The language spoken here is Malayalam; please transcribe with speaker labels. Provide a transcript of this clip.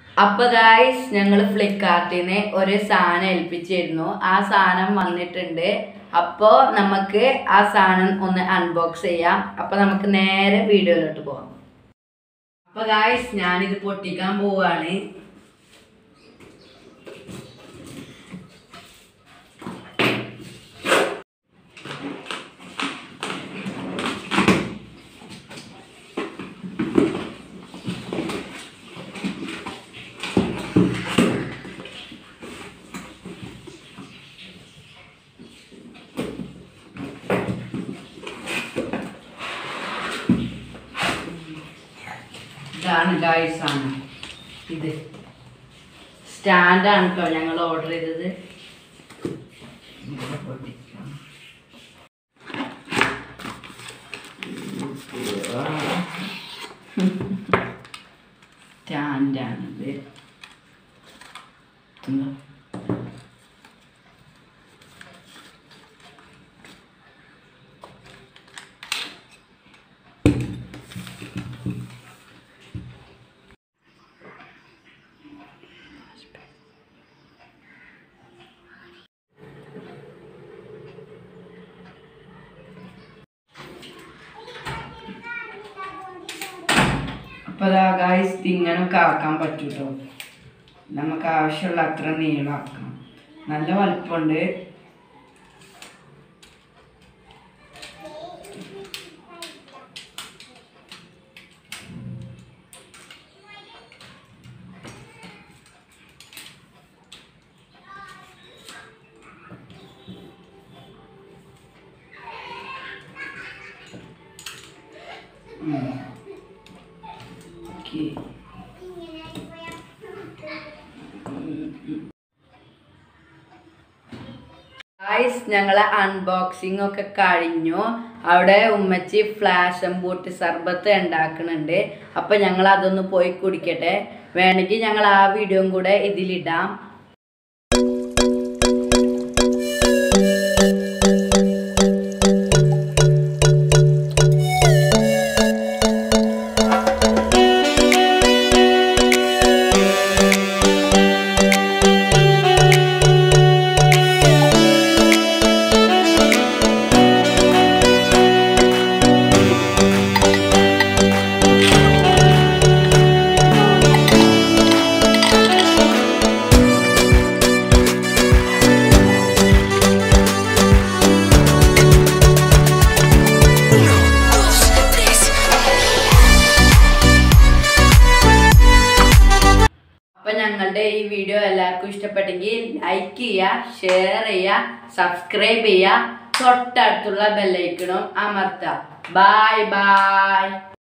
Speaker 1: അപ്പൊ ഗായ്സ് ഞങ്ങൾ ഫ്ലിപ്കാർട്ടിന് ഒരു സാധനം ഏൽപ്പിച്ചിരുന്നു ആ സാധനം വന്നിട്ടുണ്ട് അപ്പോ നമുക്ക് ആ സാധനം ഒന്ന് അൺബോക്സ് ചെയ്യാം അപ്പൊ നമുക്ക് നേരെ വീഡിയോയിലോട്ട് പോവാം അപ്പൊ ഗായ്സ് ഞാനിത് പൊട്ടിക്കാൻ പോവാണ് ഇതാണ് ഗായ്സ് സാധനം ഇത് സ്റ്റാൻഡാണ് കേട്ടോ ഞങ്ങൾ ഓർഡർ ചെയ്തത് ഇത് പൊട്ടിക്കാം. സ്റ്റാൻഡാണിത് എന്താ അപ്പൊ അതാ ഗായ്സ് ഇങ്ങനൊക്കെ ആക്കാൻ പറ്റും കേട്ടോ നമുക്ക് ആവശ്യമുള്ള അത്ര നീളാക്കണം നല്ല വലുപ്പമുണ്ട് ഓക്കെ ഗായ്സ് ഞങ്ങളെ അൺബോക്സിംഗ് ഒക്കെ കഴിഞ്ഞു അവിടെ ഉമ്മച്ചി ഫ്ലാഷ് ബൂട്ട് സർബത്ത് ഉണ്ടാക്കുന്നുണ്ട് അപ്പൊ ഞങ്ങൾ അതൊന്ന് പോയി കുടിക്കട്ടെ വേണമെങ്കിൽ ഞങ്ങൾ ആ വീഡിയോയും കൂടെ ഇതിലിടാം അപ്പൊ ഞങ്ങളുടെ ഈ വീഡിയോ എല്ലാവർക്കും ഇഷ്ടപ്പെട്ടെങ്കിൽ ലൈക്ക് ചെയ്യുക ഷെയർ ചെയ്യുക സബ്സ്ക്രൈബ് ചെയ്യുക തൊട്ടടുത്തുള്ള ബെല്ലൈക്കണും അമർത്തുക ബായ് ബായ്